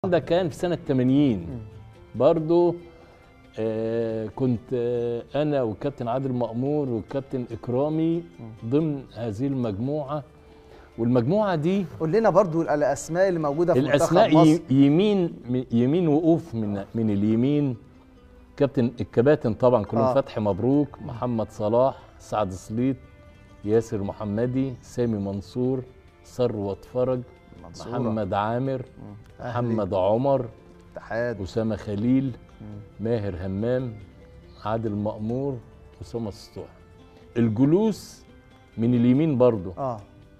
ده كان في سنه 80 برضو آه كنت آه انا والكابتن عادل مأمور والكابتن اكرامي ضمن هذه المجموعه والمجموعه دي قول لنا برضو الاسماء اللي موجوده في الاسماء منتخب مصر ي- يمين يمين وقوف من من اليمين كابتن الكباتن طبعا كلهم آه. آه. فتحي مبروك محمد صلاح سعد سليط ياسر محمدي سامي منصور ثروت فرج منصورة. محمد عامر أهلي. محمد عمر اتحاد أسامة خليل ماهر همام عادل مأمور أسامة السطوح الجلوس من اليمين برضو اه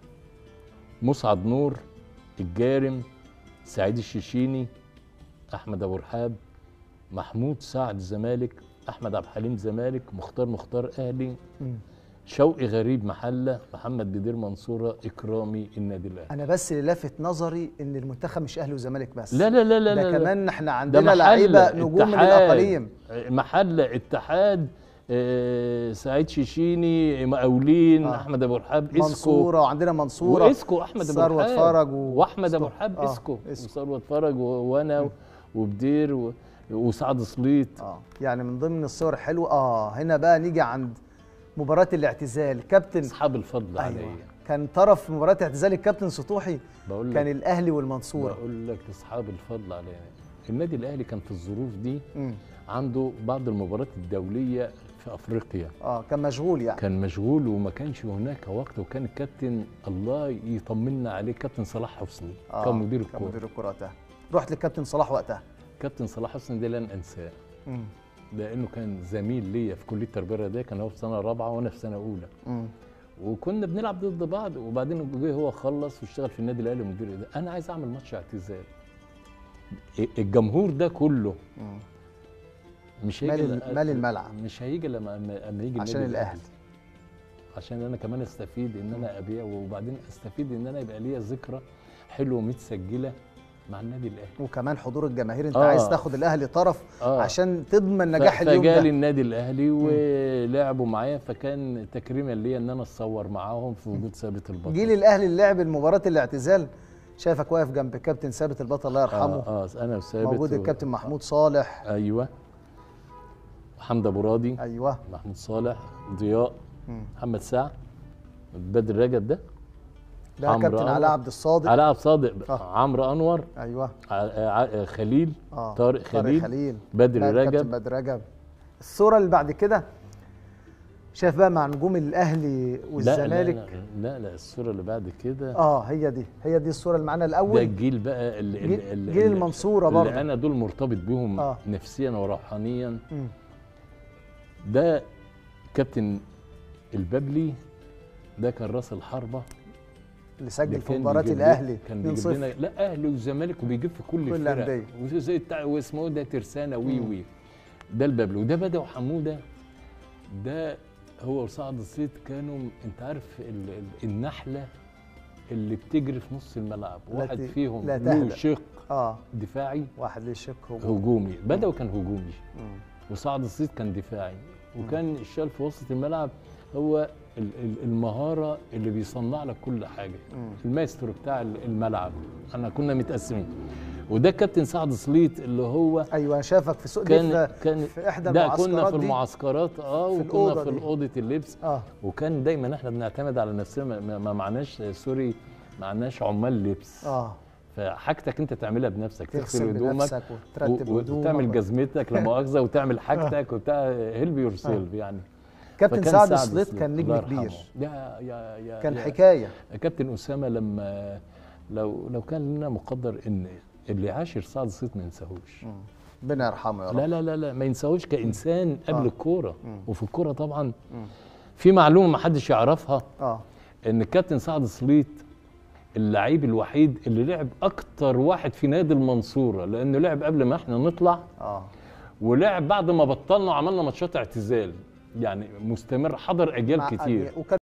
مسعد نور الجارم سعيد الشيشيني احمد ابو رحاب محمود سعد زمالك احمد عبد الحليم زمالك مختار مختار اهلي مم. شوقي غريب محله محمد بدير منصوره اكرامي النادي الاهلي انا بس اللي لافت نظري ان المنتخب مش اهلي وزمالك بس لا لا لا لا ده لا لا. كمان احنا ده عندنا محلة لعيبه نجوم من اتحاد. الاقاليم محله اتحاد آه، سعيد شيشيني مقاولين آه. احمد ابو رحاب اسكو منصوره وعندنا منصوره واسكو احمد ابو ثروت رحاب فرج و... واحمد ابو اسكو. رحاب آه، اسكو اسكو. وثروت فرج و- وانا وبدير و- وسعد سليط اه يعني من ضمن الصور الحلوه اه هنا بقى نيجي عند مباراه الاعتزال كابتن اصحاب الفضل ايوه عليا كان طرف مباراه اعتزال الكابتن سطوحي بقول كان لك الاهلي والمنصوره بقول لك اصحاب الفضل عليا النادي الاهلي كان في الظروف دي مم. عنده بعض المباريات الدوليه في افريقيا اه كان مشغول يعني كان مشغول وما كانش هناك وقت وكان الكابتن الله يطمنا عليه كابتن صلاح حسني آه كان مدير كان الكوره مدير الكوره وقتها رحت للكابتن صلاح وقتها كابتن صلاح حسني ده لن انساه مم. لانه كان زميل ليا في كليه التربيه الرياضيه كان هو في سنه رابعه وانا في سنه اولى مم. وكنا بنلعب ضد بعض وبعدين جه هو خلص واشتغل في النادي الاهلي مدير ده انا عايز اعمل ماتش اعتزال الجمهور ده كله مم. مش مال هيجي ال- مال الملعب. مش هيجي لما لما لما يجي عشان النادي الأهلي. عشان انا كمان استفيد ان انا ابيع وبعدين استفيد ان انا يبقى ليا ذكرى حلوه متسجله مع النادي الاهلي وكمان حضور الجماهير انت آه. عايز تاخد الاهلي طرف آه. عشان تضمن نجاح ف- اليوم فجالي ده النادي الاهلي ولعبوا معايا فكان تكريما ليا ان انا اتصور معاهم في وجود ثابت البطل جيل الاهلي اللي لعب المباراه الاعتزال شايفك واقف جنب كابتن ثابت البطل الله يرحمه اه, آه انا وثابت موجود و- الكابتن محمود صالح ايوه حمد ابو راضي ايوه محمود صالح ضياء مم. محمد سعد بدر رجب ده ده عمرو كابتن أنور. علاء عبد الصادق علاء عبد صادق آه. عمرو انور ايوه ع- ع- خليل اه طارق خليل خليل بدر لا، الكابتن رجب بدر رجب الصوره اللي بعد كده شايف بقى مع نجوم الاهلي لا والزمالك لا, لا لا الصوره اللي بعد كده اه هي دي هي دي الصوره اللي معانا ده الاول الجيل بقى اللي, جيل- اللي, اللي جيل المنصورة برضه. اللي انا دول مرتبط بيهم آه. آه. نفسيا وروحانيا مم. ده كابتن البابلي ده كان راس الحربه اللي سجل اللي في كان مباراه بيجيب الاهلي كان 2-0 بيجيب لنا لا اهلي وزمالك وبيجيب في كل, كل الفرق الأندية. وزي بتاع واسمه ده ترسانه وي وي ده البابلي وده بدو حموده ده هو وسعد الصيد كانوا انت عارف ال ال النحله اللي بتجري في نص الملعب واحد التي فيهم لا له تهدأ. شق اه دفاعي واحد ليه شك هجوم هجومي بدو كان هجومي مم. وسعد الصيد كان دفاعي وكان الشال في وسط الملعب هو ال- ال- المهاره اللي بيصنع لك كل حاجه مم. المايسترو بتاع ال- الملعب احنا كنا متقسمين وده كابتن سعد سليط اللي هو ايوه أنا شافك في سوق كان في, كان في احدى ده المعسكرات كنا في دي. المعسكرات اه في وكنا الأوضة في دي. اوضه اللبس اه وكان دايما احنا بنعتمد على نفسنا ما- ما ما معناش سوري معناش عمال لبس اه فحاجتك انت تعملها بنفسك تغسل تغسل هدومك بنفسك وترتب و- هدومك وتعمل جزمتك لا مؤاخذه وتعمل حاجتك وبتاع هيلب يور سيلف يعني كابتن فكان سعد الصليط سليط، كان نجم الله يرحمه. كبير يا يا يا كان يا حكايه كابتن اسامه لما لو لو كان لنا مقدر ان اللي عاشر سعد الصيت ما ينساهوش ربنا يرحمه يا رب لا لا لا لا ما ينساهوش كانسان قبل آه. الكوره مم. وفي الكوره طبعا في معلومه ما حدش يعرفها اه ان الكابتن سعد صليط اللعيب الوحيد اللي لعب اكتر واحد في نادي المنصوره لانه لعب قبل ما احنا نطلع اه ولعب بعد ما بطلنا وعملنا ماتشات اعتزال يعني مستمر حضر اجيال مع- كتير وكان